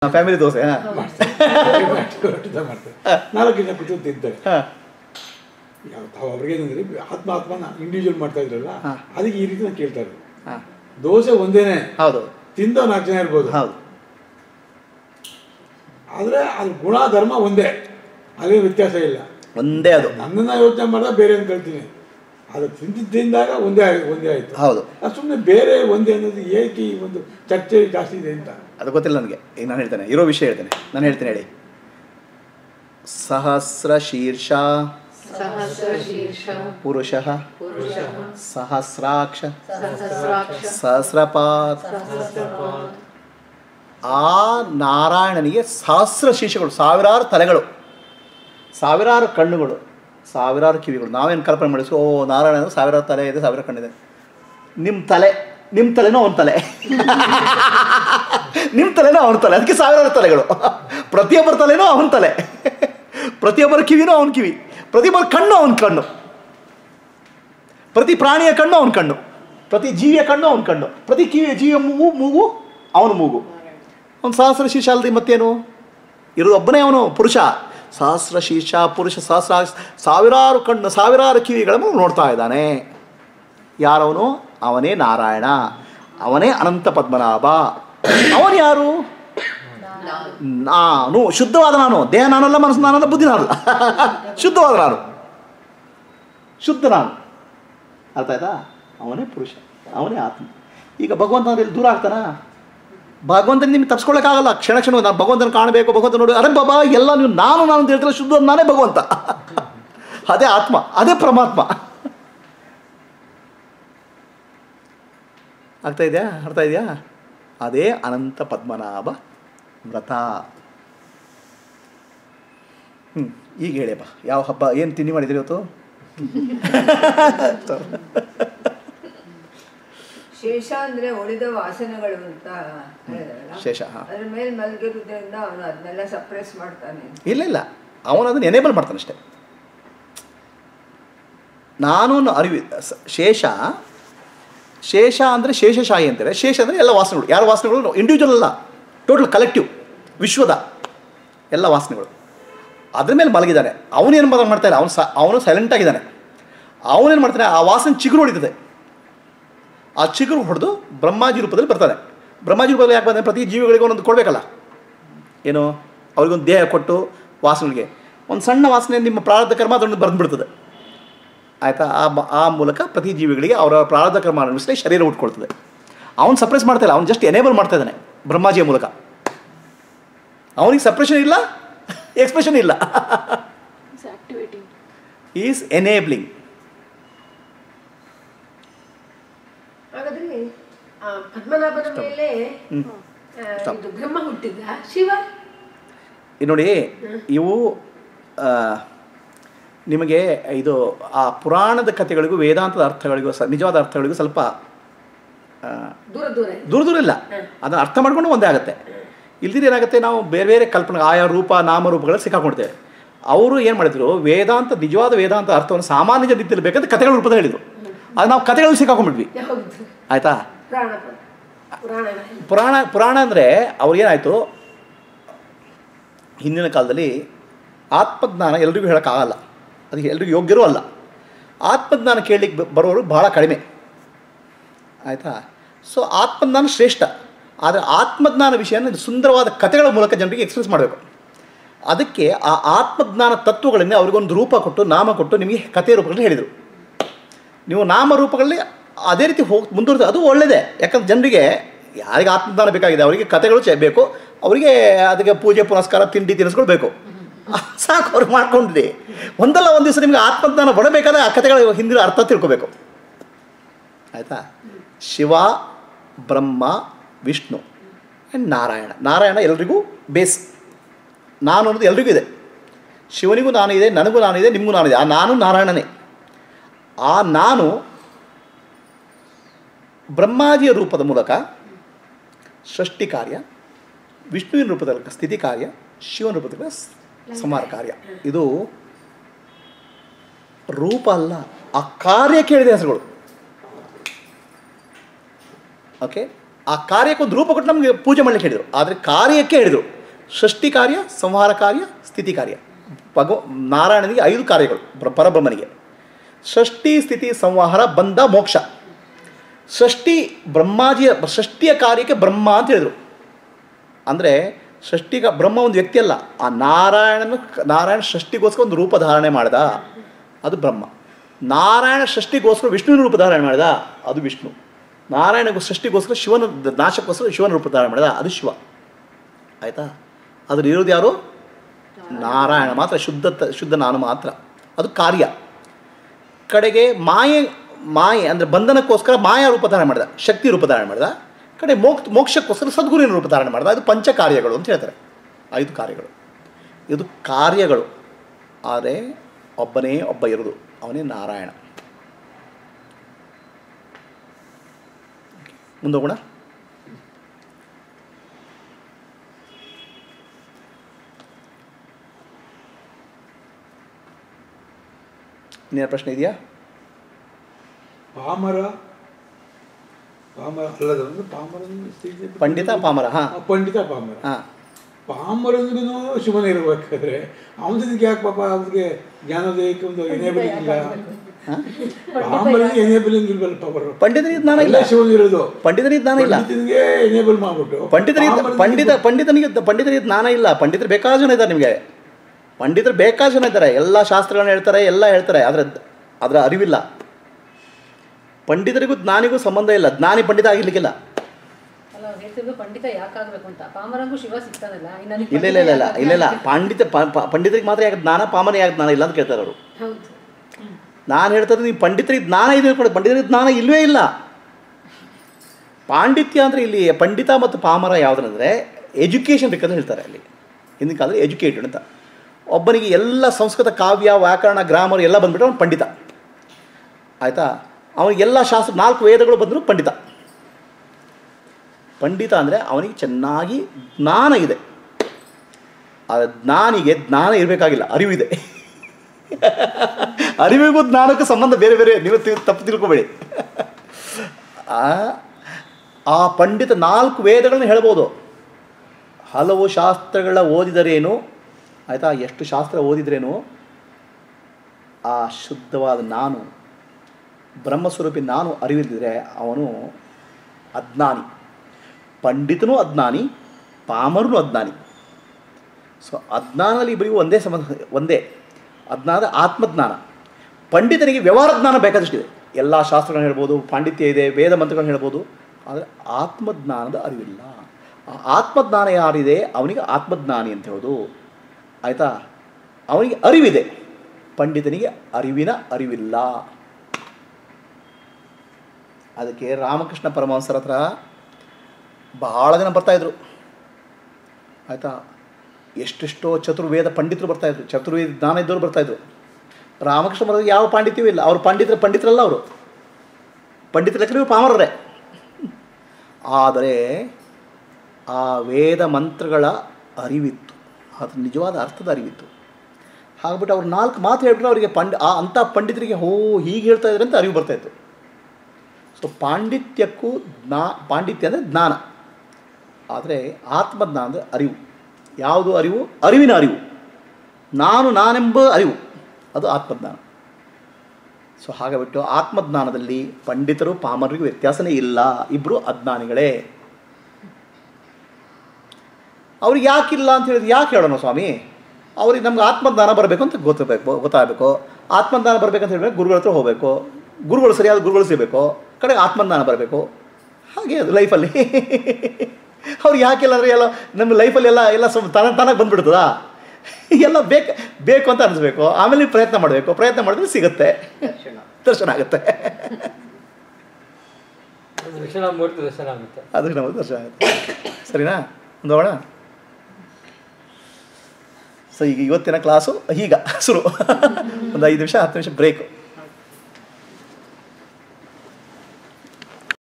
Family dosa ಹಾಂ ಊಟ ಮಾಡ್ತಾರೆ ನಾಲ್ಕು ಜನ ಕೂತು ತಿಂತಾರೆ ಹಾಂ ಯಾವ- ತಾವು ಅವ್ರಿಗೆ ಏನಂದ್ರೆ ಆತ್ಮ ಆತ್ಮನ ಇಂಡಿವಿಜುವಲ್ ಮಾಡ್ತಾ ಇದ್ರಲ್ಲ ಹಾ. ಅದಕ್ಕೆ ಈ ರೀತಿ ನಾನು ಕೇಳ್ತಾ ಇರೋದು ಹಾಂ ದೋಸೆ ಒಂದೇನೆ ಹೌದು ತಿಂದ ನಾಲ್ಕು ಜನ ಇರ್ಬೋದು ಹೌದು ಆದರೆ ಅದ್ರ ಗುಣ ಧರ್ಮ ಒಂದೇ ಅದೇ ವ್ಯತ್ಯಾಸ ಇಲ್ಲ ಒಂದೇ ಅದು ನನ್ನನ್ನು ಯೋಚನೆ ಮಾಡಿದಾಗ ಬೇರೆ ಅಂತ ಹೇಳ್ತೀನಿ ಅದು ತಿಂದಿದ್ದು ತಿಂದಾಗ ಒಂದೇ ಆಗಿ ಒಂದೇ ಆಯಿತು ಹೌದು ಅದು ಸುಮ್ಮನೆ ಬೇರೆ ಒಂದೇ ಅನ್ನೋದು ಏಕೆ ಈ ಒಂದು ಚರ್ಚೆ ಜಾಸ್ತಿ ಇದೆ ಅಂತ ಅದು ಗೊತ್ತಿಲ್ಲ ನನಗೆ ಈಗ ನಾನು ಹೇಳ್ತೇನೆ ಇರೋ ವಿಷಯ ಹೇಳ್ತೇನೆ ನಾನು ಹೇಳ್ತೇನೆ ಹೇಳಿ ಸಹಸ್ರ ಶೀರ್ಷ सहस्रशीर्ष ಪುರುಷ पुरुषः ಸಹಸ್ರಾಕ್ಷ सहस्राक्ष ಸಹಸ್ರಪಾತ್ सहस्रपाद ಆ ನಾರಾಯಣನಿಗೆ ಸಹಸ್ರ ಶೀರ್ಷಗಳು ಸಾವಿರಾರು ತಲೆಗಳು ಸಾವಿರಾರು ಕಣ್ಣುಗಳು ಸಾವಿರಾರು ಕಿವಿಗಳು ನಾವೇನು ಕಲ್ಪನೆ ಮಾಡಿಸಿ ಓ ನಾರಾಯಣ ಸಾವಿರಾರು ತಲೆ ಇದೆ ಸಾವಿರ ಕಣ್ಣಿದೆ ನಿಮ್ಮ ತಲೆ ನಿಮ್ಮ ತಲೆನೂ ಅವನ ತಲೆ ನಿಮ್ಮ ತಲೆನೂ ಅವನ ತಲೆ ಅದಕ್ಕೆ ಸಾವಿರಾರು ತಲೆಗಳು ಪ್ರತಿಯೊಬ್ಬರ ತಲೆನೂ ಅವನ ತಲೆ ಪ್ರತಿಯೊಬ್ಬರ ಕಿವಿನೂ ಅವನ ಕಿವಿ ಪ್ರತಿಯೊಬ್ಬರ ಕಣ್ಣು ಅವನ ಕಣ್ಣು ಪ್ರತಿ ಪ್ರಾಣಿಯ ಕಣ್ಣು ಅವನ ಕಣ್ಣು ಪ್ರತಿ ಜೀವಿಯ ಕಣ್ಣು ಅವನ ಕಣ್ಣು ಪ್ರತಿ ಕಿವಿಯ ಜೀವಿಯ ಮೂಗು ಮೂಗು ಅವನ ಮೂಗು ಅವನು ಸಹಸ್ರ ಶೀರ್ಷ ಅಲ್ಲದೆ ಮತ್ತೇನು ಇರೋದು ಒಬ್ಬನೇ ಅವನು ಪುರುಷ ಸಹಸ್ರ ಶೀರ್ಷ ಪುರುಷ ಸಹಸ್ರ ಸಾವಿರಾರು ಕಣ್ಣು ಸಾವಿರಾರು ಕಿವಿಗಳನ್ನು ನೋಡ್ತಾ ಇದ್ದಾನೆ ಯಾರವನು ಅವನೇ ನಾರಾಯಣ ಅವನೇ ಅನಂತ ಪದ್ಮನಾಭ ಅವನು ಯಾರು ನಾನು ಶುದ್ಧವಾದ ನಾನು ದೇಹ ನಾನಲ್ಲ ಮನಸ್ಸು ನಾನಲ್ಲ ಬುದ್ಧಿ ನಾನಲ್ಲ ಶುದ್ಧವಾದ ನಾನು ಶುದ್ಧ ನಾನು ಅರ್ಥ ಆಯ್ತಾ ಅವನೇ ಪುರುಷ ಅವನೇ ಆತ್ಮ ಈಗ ಭಗವಂತ ಅಂದ್ರೆ ಇಲ್ಲಿ ದೂರ ಆಗ್ತಾನಾ ಭಗವಂತನ ನಿಮ್ಗೆ ತಪ್ಸ್ಕೊಳ್ಳೋಕ್ಕಾಗಲ್ಲ ಕ್ಷಣ ಕ್ಷಣ ನಾನು ಭಗವಂತನ ಕಾಣಬೇಕು ಭಗವಂತ ನೋಡಿ ಅರೆ ಬಾಬಾ ಎಲ್ಲ ನೀವು ನಾನು ನಾನು ಅಂತ ಹೇಳ್ತಾರೆ ಶುದ್ಧ ನಾನೇ ಭಗವಂತ ಅದೇ ಆತ್ಮ ಅದೇ ಪರಮಾತ್ಮ ಆಗ್ತಾ ಇದೆಯಾ ಅರ್ಥ ಇದೆಯಾ ಅದೇ ಅನಂತ ಪದ್ಮನಾಭ ವ್ರತ ಹ್ಞೂ ಈಗ ಹೇಳಿಯಪ್ಪ ಯಾವ ಹಬ್ಬ ಏನು ತಿಂಡಿ ಮಾಡಿದ್ರಿ ಇವತ್ತು ಶೇಷ ಅಂದ್ರೆ ಉಳಿದ ವಾಸನೆಗಳು ಅಂತ ಹೇಳಿದ್ರಲ್ಲ ಶೇಷ ಹಾಂ ಅದ್ರ ಮೇಲೆ ಮಲಗಿರೋದ್ರಿಂದ ಅವನು ಅದನ್ನೆಲ್ಲ ಸಪ್ರೆಸ್ ಮಾಡ್ತಾನೆ ಇಲ್ಲ ಇಲ್ಲ ಅವನು ಅದನ್ನು ಎನೇಬಲ್ ಮಾಡ್ತಾನೆ ಅಷ್ಟೇ ನಾನು ಅನ್ನೋ ಅರಿವಿ ಸ- ಶೇಷ ಶೇಷ ಅಂದರೆ ಶೇಷಶಾಹಿ ಅಂತಾರೆ ಶೇಷ ಅಂದರೆ ಎಲ್ಲ ವಾಸನೆಗಳು ಯಾರ ವಾಸನೆಗಳು ಇಂಡಿವಿಜುವಲ್ ಅಲ್ಲ ಟೋಟಲ್ ಕಲೆಕ್ಟಿವ್ ವಿಶ್ವದ ಎಲ್ಲ ವಾಸನೆಗಳು ಅದ್ರ ಮೇಲೆ ಮಲಗಿದ್ದಾನೆ ಅವನೇನು ಮಾತ್ರ ಮಾಡ್ತಾ ಇಲ್ಲ ಅವನು ಸ ಅವನು ಸೈಲೆಂಟ್ ಆಗಿದ್ದಾನೆ ಅವನೇನು ಮಾಡ್ತಾನೆ ಆ ವಾಸನೆ ಚಿಗುರು ಹೊಡಿತದೆ ಆ ಚಿಗುರು ಹೊಡೆದು ಬ್ರಹ್ಮಾಜಿ ರೂಪದಲ್ಲಿ ಬರ್ತಾನೆ ಬ್ರಹ್ಮಾಜಿ ರೂಪದಲ್ಲಿ ಯಾಕೆ ಬಂದರೆ ಪ್ರತಿ ಜೀವಿಗಳಿಗೂ ಒಂದೊಂದು ಕೊಡಬೇಕಲ್ಲ ಏನು ಅವ್ರಿಗೊಂದು ದೇಹ ಕೊಟ್ಟು ವಾಸನೆಗಳಿಗೆ ಒಂದು ಸಣ್ಣ ವಾಸನೆ ನಿಮ್ಮ ಪ್ರಾರಬ್ಧ ಕರ್ಮ ಅದನ್ನು ಬರೆದು ಬಿಡ್ತದೆ ಆಯಿತಾ ಆ ಬ- ಆ ಮೂಲಕ ಪ್ರತಿ ಜೀವಿಗಳಿಗೆ ಅವರ ಪ್ರಾರಬ್ಧ ಕರ್ಮ ಅನುಸರಿಸಿ ಶರೀರ ಉಟ್ಕೊಳ್ತದೆ ಅವನು ಸಪ್ರೆಸ್ ಮಾಡ್ತಾ ಇಲ್ಲ ಅವ್ನು ಜಸ್ಟ್ ಎನೇಬಲ್ ಮಾಡ್ತಾ ಇದ್ದಾನೆ ಬ್ರಹ್ಮಾಜಿಯ ಮೂಲಕ ಅವನಿಗೆ ಸಪ್ರೆಷನ್ ಇಲ್ಲ ಎಕ್ಸ್ಪ್ರೆಷನ್ ಇಲ್ಲ It's activating. ಈಸ್ ಎನೇಬ್ಲಿಂಗ್ ಹಾಗಾದ್ರೆ ಆ, ಪದ್ಮನಾಭನ ಮೇಲೆ ಆ, Stop. ಇದು ಬ್ರಹ್ಮ ಹುಟ್ಟಿದ ಶಿವ ಇದು ನೋಡಿ ಇವು ಆ, ನಿಮಗೆ ಇದು ಆ ಪುರಾಣದ ಕಥೆಗಳಿಗೂ ವೇದಾಂತದ ಅರ್ಥಗಳಿಗೂ ಸ ನಿಜವಾದ ಅರ್ಥಗಳಿಗೂ ಸ್ವಲ್ಪ ಆ, ದೂರ ದೂರ ಇದೆ. ದೂರ ದೂರ ಇಲ್ಲ ಅದನ್ನು ಅರ್ಥ ಮಾಡ್ಕೊಂಡು ಒಂದೇ ಆಗುತ್ತೆ ಇಲ್ದಿದ್ರೆ ಏನಾಗುತ್ತೆ ನಾವು ಬೇರೆ ಬೇರೆ ಕಲ್ಪನೆ ಆಯಾ ರೂಪ ನಾಮರೂಪಗಳಲ್ಲಿ ಸಿಕ್ಕಾಕೊಳ್ತೇವೆ ಅವರು ಏನು ಮಾಡಿದ್ರು ವೇದಾಂತ ನಿಜವಾದ ವೇದಾಂತ ಅರ್ಥವನ್ನು ಸಾಮಾನ್ಯ ಜನ ರೀತಿಯಲ್ಲಿ ಬೇಕಂತ ಕಥೆಗಳ ರೂಪದಲ್ಲಿ ಹೇಳಿದರು ಅದು ನಾವು ಕಥೆಗಳಲ್ಲಿ ಸಿಕ್ಕಾಕೊಂಡ್ಬಿಟ್ವಿ ಹೌದು ಆಯಿತಾ ಪುರಾಣ ಪುರಾಣಗಳಲ್ಲಿ ಪುರಾಣ ಪುರಾಣ ಅಂದರೆ ಅವ್ರಿಗೇನಾಯಿತು ಹಿಂದಿನ ಕಾಲದಲ್ಲಿ ಆತ್ಮಜ್ಞಾನ ಎಲ್ರಿಗೂ ಹೇಳೋಕ್ಕಾಗಲ್ಲ ಅದು ಎಲ್ರಿಗೂ ಯೋಗ್ಯರೂ ಅಲ್ಲ ಆತ್ಮಜ್ಞಾನ ಕೇಳಲಿಕ್ಕೆ ಬ- ಬರೋರು ಭಾಳ ಕಡಿಮೆ ಆಯಿತಾ ಸೊ ಆತ್ಮಜ್ಞಾನ ಶ್ರೇಷ್ಠ ಆದರೆ ಆತ್ಮಜ್ಞಾನ ವಿಷಯನ ಸುಂದರವಾದ ಕಥೆಗಳ ಮೂಲಕ ಜನರಿಗೆ ಎಕ್ಸ್ಪ್ರೆಸ್ ಮಾಡಬೇಕು ಅದಕ್ಕೆ ಆ ಆತ್ಮಜ್ಞಾನ ತತ್ವಗಳನ್ನೇ ಅವ್ರಿಗೊಂದು ರೂಪ ಕೊಟ್ಟು ನಾಮ ಕೊಟ್ಟು ನಿಮಗೆ ಕಥೆ ರೂಪಗಳಲ್ಲಿ ಹೇಳಿದರು ನೀವು ನಾಮರೂಪಗಳಲ್ಲಿ ಅದೇ ರೀತಿ ಹೋಗಿ ಮುಂದುವರಿದ ಅದು ಒಳ್ಳೆಯದೇ ಯಾಕಂದ್ರೆ ಜನರಿಗೆ ಯಾರಿಗೆ ಆತ್ಮಜ್ಞಾನ ಬೇಕಾಗಿದೆ ಅವರಿಗೆ ಕಥೆಗಳು ಚೆ ಬೇಕು ಅವರಿಗೆ ಅದಕ್ಕೆ ಪೂಜೆ ಪುನಸ್ಕಾರ ತಿಂಡಿ ತಿನಿಸ್ಗಳು ಬೇಕು ಸಾಕು ಅವ್ರು ಮಾಡ್ಕೊಂಡಿದೆ ಒಂದಲ್ಲ ಒಂದು ದಿವಸ ನಿಮಗೆ ಆತ್ಮಜ್ಞಾನ ಬರಬೇಕಾದ್ರೆ ಆ ಕಥೆಗಳ ಹಿಂದಿನ ಅರ್ಥ ತಿಳ್ಕೊಬೇಕು ಆಯಿತಾ ಶಿವ ಬ್ರಹ್ಮ ವಿಷ್ಣು ಆ್ಯಂಡ್ ನಾರಾಯಣ ನಾರಾಯಣ ಎಲ್ರಿಗೂ ಬೇಸ್ ನಾನು ಅನ್ನೋದು ಎಲ್ರಿಗೂ ಇದೆ ಶಿವನಿಗೂ ನಾನು ಇದೆ ನನಗೂ ನಾನು ಇದೆ ನಿಮಗೂ ನಾನು ಇದೆ ಆ ನಾನು ನಾರಾಯಣನೇ ಆ ನಾನು ಬ್ರಹ್ಮಾಜಿಯ ರೂಪದ ಮೂಲಕ ಸೃಷ್ಟಿ ಕಾರ್ಯ ವಿಷ್ಣುವಿನ ರೂಪದಲ್ಲಿ ಸ್ಥಿತಿ ಕಾರ್ಯ ಶಿವನ ರೂಪದಲ್ಲಿ ಸ್- ಸಂಹಾರ ಕಾರ್ಯ ಇದು ರೂಪ ಅಲ್ಲ ಆ ಕಾರ್ಯಕ್ಕೆ ಹೇಳಿದ ಹೆಸರುಗಳು ಓಕೆ ಆ ಕಾರ್ಯಕ್ಕೊಂದು ರೂಪ ಕೊಟ್ಟು ನಮಗೆ ಪೂಜೆ ಮಾಡ್ಲಿಕ್ಕೆ ಹೇಳಿದರು ಆದರೆ ಕಾರ್ಯಕ್ಕೆ ಹೇಳಿದರು ಸೃಷ್ಟಿ ಕಾರ್ಯ ಸಂಹಾರ ಕಾರ್ಯ ಸ್ಥಿತಿ ಕಾರ್ಯ ಭಗವ ನಾರಾಯಣನಿಗೆ ಐದು ಕಾರ್ಯಗಳು ಪ್ರ- ಪರಬ್ರಹ್ಮನಿಗೆ ಷಷ್ಠಿ ಸ್ಥಿತಿ ಸಂಹಾರ ಬಂಧ ಮೋಕ್ಷ ಷಷ್ಠಿ ಬ್ರಹ್ಮಾಜಿಯ ಷಷ್ಠಿಯ ಕಾರ್ಯಕ್ಕೆ ಬ್ರಹ್ಮ ಅಂತ ಹೇಳಿದರು ಅಂದರೆ ಷಷ್ಠಿಗ ಬ್ರಹ್ಮ ಒಂದು ವ್ಯಕ್ತಿ ಅಲ್ಲ ಆ ನಾರಾಯಣನ ನಾರಾಯಣ ಷಷ್ಠಿಗೋಸ್ಕರ ಒಂದು ರೂಪ ಧಾರಣೆ ಮಾಡ್ದ ಅದು ಬ್ರಹ್ಮ ನಾರಾಯಣ ಷಷ್ಠಿಗೋಸ್ಕರ ವಿಷ್ಣುವಿನ ರೂಪ ಧಾರಣೆ ಮಾಡ್ದ ಅದು ವಿಷ್ಣು ನಾರಾಯಣ ಸೃಷ್ಟಿಗೋಸ್ಕರ ಶಿವನ ನಾಶಕ್ಕೋಸ್ಕರ ಶಿವನ ರೂಪ ಧಾರಣೆ ಮಾಡಿದ ಅದು ಶಿವ ಆಯಿತಾ ಅದ್ರ ಇರೋದು ಯಾರು ನಾರಾಯಣ ಮಾತ್ರ ಶುದ್ಧ ತ- ಶುದ್ಧ ನಾನು ಮಾತ್ರ ಅದು ಕಾರ್ಯ ಕಡೆಗೆ ಮಾಯೆ ಮಾಯೆ ಅಂದರೆ ಬಂಧನಕ್ಕೋಸ್ಕರ ಮಾಯಾ ರೂಪ ಧಾರಣೆ ಮಾಡಿದ ಶಕ್ತಿ ರೂಪ ಧಾರಣೆ ಮಾಡಿದ ಕಡೆ ಮೋಕ್ಷ ಮೋಕ್ಷಕ್ಕೋಸ್ಕರ ಸದ್ಗುರುವಿನ ರೂಪ ಧಾರಣೆ ಮಾಡಿದ ಅದು ಪಂಚ ಕಾರ್ಯಗಳು ಅಂತ ಹೇಳ್ತಾರೆ ಐದು ಕಾರ್ಯಗಳು ಇದು ಕಾರ್ಯಗಳು ಆದರೆ ಒಬ್ಬನೇ ಒಬ್ಬ ಇರೋದು ಅವನೇ ನಾರಾಯಣ ಮುಂದೋಗೋಣ ಇನ್ನೇನು ಪ್ರಶ್ನೆ ಇದೆಯಾ ಪಾಮರ ಪಾಮರ ಅಲ್ಲದಂದ್ರೆ ಪಾಮರನ ಸ್ಥಿತಿ ಪಂಡಿತ ಪಾಮರ ಹಾಂ ಆ, ಪಂಡಿತ ಪಾಮರ ಹಾಂ ಪಾಮರನಿಗೂ ಶಿವನ ಇರಬೇಕಾದ್ರೆ ಅವನಿಗೆ ಯಾಕೆ ಪಾಪ ಅವ್ರಿಗೆ ಜ್ಞಾನೋದಯಕ್ಕೆ ಒಂದು ಎನೇಬಲಿಂಗ್ ಇಲ್ಲ ಪಾಮರನಿಗೆ ಎನೇಬಲಿಂಗ್ ಇಲ್ವಲ್ಲ ಪಾಮರ ಪಂಡಿತರಿಗೆ ಜ್ಞಾನ ಇಲ್ಲ ಎಲ್ಲ ಶಿವನ ಇರೋದು ಪಂಡಿತರಿಗೆ ಜ್ಞಾನ ಇಲ್ಲ ಪಂಡಿತನಿಗೆ ಎನೇಬಲ್ ಮಾಡ್ಬಿಟ್ಟು ಪಂಡಿತರಿಗೆ ಪಾಮರನಿಗೆ ಪಂಡಿತ ಪಂಡಿತನಿಗೆ ಪಂಡಿತರಿಗೆ ಜ್ಞಾನ ಇಲ್ಲ ಪಂಡಿತರು ಬೇಕಾದ ಜನ ಇದ್ದಾರೆ ನಿಮಗೆ ಪಂಡಿತರು ಬೇಕಾದ ಜನ ಇದ್ದಾರೆ ಎಲ್ಲ ಶಾಸ್ತ್ರಗಳನ್ನ ಹೇಳ್ತಾರೆ ಎಲ್ಲ ಹೇಳ್ತಾರೆ ಆದರೆ ಅದರ ಅರಿವಿಲ್ಲ ಪಂಡಿತರಿಗೂ ಜ್ಞಾನಿಗೂ ಸಂಬಂಧ ಇಲ್ಲ ಜ್ಞಾನಿ ಪಂಡಿತ ಆಗಿರ್ಲಿಕ್ಕಿಲ್ಲ ಅಲ್ಲ ಅವ್ರು ಹೇಳ್ತಿದ್ರು ಪಂಡಿತ ಯಾಕಾಗ್ಬೇಕು ಅಂತ ಪಾಮರಂಗೂ ಶಿವ ಸಿಗ್ತಾನಲ್ಲ ಇನ್ನು ನನಗೆ ಇಲ್ಲ ಇಲ್ಲ ಇಲ್ಲ ಇಲ್ಲ ಇಲ್ಲ ಇಲ್ಲ ಪಾಂಡಿತ ಪ- ಪ- ಪಂಡಿತರಿಗೆ ಮಾತ್ರ ಯಾಕೆ ಜ್ಞಾನ ಪಾಮನ ಯಾಕೆ ಜ್ಞಾನ ಇಲ್ಲ ಅಂತ ಕೇಳ್ತಾರೆ ಅವರು ಹೌದು ನಾನು ಹೇಳ್ತಾರೆ ನೀವು ಪಂಡಿತರಿಗೆ ಜ್ಞಾನ ಇದೆ ಅನ್ಕೊಂಡು ಪಂಡಿತರಿಗೆ ಜ್ಞಾನ ಇಲ್ಲವೇ ಇಲ್ಲ ಪಾಂಡಿತ್ಯ ಅಂದರೆ ಇಲ್ಲಿ ಪಂಡಿತ ಮತ್ತು ಪಾಮರ ಯಾವುದಂದರೆ ಎಜುಕೇಷನ್ ಬೇಕಂತ ಹೇಳ್ತಾರೆ ಅಲ್ಲಿ ಹಿಂದಿನ ಕಾಲದಲ್ಲಿ ಎಜುಕೇಟೆಡ್ ಅಂತ ಒಬ್ಬನಿಗೆ ಎಲ್ಲ ಸಂಸ್ಕೃತ ಕಾವ್ಯ ವ್ಯಾಕರಣ ಗ್ರಾಮರ್ ಎಲ್ಲ ಬಂದ್ಬಿಟ್ಟು ಅವನು ಪಂಡಿತ ಆಯಿತಾ ಅವನಿಗೆ ಎಲ್ಲ ಶಾಸ್ತ್ರ ನಾಲ್ಕು ವೇದಗಳು ಬಂದರೂ ಪಂಡಿತ ಪಂಡಿತ ಅಂದರೆ ಅವನಿಗೆ ಚೆನ್ನಾಗಿ ಜ್ಞಾನ ಇದೆ ಆ ಜ್ಞಾನಿಗೆ ಜ್ಞಾನ ಇರಬೇಕಾಗಿಲ್ಲ ಅರಿವಿದೆ ಅರಿವಿಗೂ ಜ್ಞಾನಕ್ಕೂ ಸಂಬಂಧ ಬೇರೆ ಬೇರೆ ನೀವು ತಿ- ತಪ್ಪು ತಿಳ್ಕೊಬೇಡಿ ಆ- ಆ ಪಂಡಿತ ನಾಲ್ಕು ವೇದಗಳನ್ನ ಹೇಳ್ಬೋದು ಹಲವು ಶಾಸ್ತ್ರಗಳ ಓದಿದರೇನು ಆಯಿತಾ ಎಷ್ಟು ಶಾಸ್ತ್ರ ಓದಿದ್ರೇನು ಆ ಶುದ್ಧವಾದ ನಾನು ಬ್ರಹ್ಮಸ್ವರೂಪಿ ನಾನು ಅರಿವಿದ್ದರೆ ಅವನು ಅಜ್ಞಾನಿ ಪಂಡಿತನೂ ಅಜ್ಞಾನಿ ಪಾಮರನು ಅಜ್ಞಾನಿ ಸೊ ಅಜ್ಞಾನದಲ್ಲಿ ಇಬ್ಬರಿಗೂ ಒಂದೇ ಸಂಬಂಧ ಒಂದೇ ಅಜ್ಞಾನ ಆತ್ಮಜ್ಞಾನ ಪಂಡಿತನಿಗೆ ವ್ಯವಹಾರ ಜ್ಞಾನ ಬೇಕಾದಷ್ಟಿದೆ ಎಲ್ಲ ಶಾಸ್ತ್ರಗಳನ್ನ ಹೇಳ್ಬೋದು ಪಾಂಡಿತ್ಯ ಇದೆ ವೇದ ಮಂತ್ರಗಳನ್ನ ಹೇಳ್ಬೋದು ಆದರೆ ಆತ್ಮಜ್ಞಾನದ ಅರಿವಿಲ್ಲ ಆ ಆತ್ಮಜ್ಞಾನ ಯಾರಿದೆ ಅವನಿಗೆ ಆತ್ಮಜ್ಞಾನಿ ಅಂತ ಹೇಳೋದು ಆಯಿತಾ ಅವನಿಗೆ ಅರಿವಿದೆ ಪಂಡಿತನಿಗೆ ಅರಿವಿನ ಅರಿವಿಲ್ಲ ಅದಕ್ಕೆ ರಾಮಕೃಷ್ಣ ಪರಮಹಂಸರ ಹತ್ರ ಬಹಳ ಜನ ಬರ್ತಾಯಿದ್ರು ಆಯಿತಾ ಎಷ್ಟೆಷ್ಟೋ ಚತುರ್ವೇದ ಪಂಡಿತರು ಬರ್ತಾಯಿದ್ರು ಚತುರ್ವೇದ ಜ್ಞಾನ ಇದ್ದವರು ಬರ್ತಾಯಿದ್ರು ರಾಮಕೃಷ್ಣ ಬರೋದು ಯಾವ ಪಾಂಡಿತ್ಯವೂ ಇಲ್ಲ ಅವರು ಪಂಡಿತರ ಪಂಡಿತರಲ್ಲ ಅವರು ಪಂಡಿತರ ಲೆಕ್ಕದಲ್ಲಿ ಪಾಮರರೇ ಆದರೆ ಆ ವೇದ ಮಂತ್ರಗಳ ಅರಿವಿತ್ತು ಅದು ನಿಜವಾದ ಅರ್ಥದ ಅರಿವಿತ್ತು ಹಾಗ್ಬಿಟ್ಟು ಅವ್ರು ನಾಲ್ಕು ಮಾತು ಹೇಳ್ಬಿಟ್ರೆ ಅವರಿಗೆ ಪಂಡ್ ಆ ಅಂಥ ಪಂಡಿತರಿಗೆ ಹೋ ಹೀಗೆ ಹೇಳ್ತಾ ಇದ್ದಾರೆ ಅಂತ ಅರಿವು ಬರ್ತಾಯಿತ್ತು ಸೊ ಪಾಂಡಿತ್ಯಕ್ಕೂ ಜ್ಞಾ ಪಾಂಡಿತ್ಯ ಅಂದರೆ ಜ್ಞಾನ ಆದರೆ ಆತ್ಮಜ್ಞಾನ ಅಂದರೆ ಅರಿವು ಯಾವುದು ಅರಿವು ಅರಿವಿನ ಅರಿವು ನಾನು ನಾನೆಂಬ ಅರಿವು ಅದು ಆತ್ಮಜ್ಞಾನ ಸೊ ಹಾಗಾಗ್ಬಿಟ್ಟು ಆತ್ಮಜ್ಞಾನದಲ್ಲಿ ಪಂಡಿತರು ಪಾಮರರಿಗೂ ವ್ಯತ್ಯಾಸನೇ ಇಲ್ಲ ಇಬ್ಬರು ಅಜ್ಞಾನಿಗಳೇ ಅವ್ರಿಗೆ ಯಾಕಿಲ್ಲ ಅಂತ ಹೇಳಿದ್ರೆ ಯಾಕೆ ಹೇಳೋಣ ಸ್ವಾಮಿ ಅವ್ರಿಗೆ ನಮ್ಗೆ ಆತ್ಮಜ್ಞಾನ ಬರಬೇಕು ಅಂತ ಗೊತ್ತಬೇಕು ಗೊತ್ತಾಗಬೇಕು ಆತ್ಮಜ್ಞಾನ ಬರಬೇಕಂತ ಹೇಳಿದ್ರೆ ಗುರುಗಳ ಹತ್ರ ಹೋಗಬೇಕು ಗುರುಗಳು ಸರಿಯಾದ ಗುರುಗಳು ಸಿಗಬೇಕು ಕಡೆಗೆ ಆತ್ಮಜ್ಞಾನ ಬರಬೇಕು ಹಾಗೆ ಅದು ಲೈಫಲ್ಲಿ ಅವ್ರಿಗೆ ಯಾಕಿಲ್ಲ ಅಂದರೆ ಎಲ್ಲ ನಮ್ಮ ಲೈಫಲ್ಲಿ ಎಲ್ಲ ಎಲ್ಲ ಸ್ವಲ್ಪ ತನ ತನಗೆ ಬಂದ್ಬಿಡ್ತದಾ ಎಲ್ಲ ಬೇಕು ಬೇಕು ಅಂತ ಅನಿಸ್ಬೇಕು ಆಮೇಲೆ ನೀವು ಪ್ರಯತ್ನ ಮಾಡಬೇಕು ಪ್ರಯತ್ನ ಮಾಡಿದ್ರೆ ಸಿಗುತ್ತೆ ದರ್ಶನ ದರ್ಶನ ಆಗುತ್ತೆ ದರ್ಶನ ಮೂರ್ತಿ ದರ್ಶನ ಆಗುತ್ತೆ ಅದಕ್ಕೆ ನಮಗೆ ದರ್ಶನ ಆಗುತ್ತೆ ಸರಿನಾ ಒಂದು ಹೋಗೋಣ ಸೊ ಈಗ ಇವತ್ತಿನ ಕ್ಲಾಸು ಈಗ ಶುರು ಒಂದು ಐದು ನಿಮಿಷ ಹತ್ತು ನಿಮಿಷ ಬ್ರೇಕು